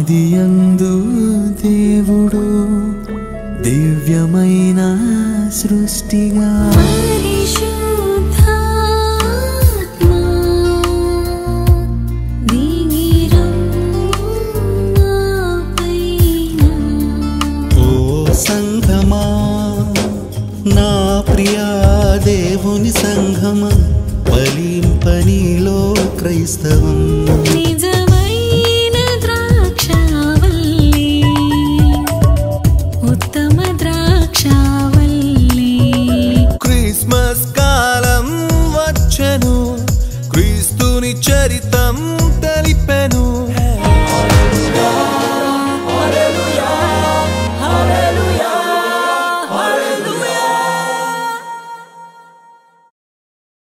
ఆదియందు దేవుడు దివ్యమైన సృష్టిగా పరిశుద్ధాత్మా దిగిరమ్ము నాపైన ఓ సంఘమా నా ప్రియా దేవుని సంఘమా బలింపనిలో క్రైస్తవం నిజ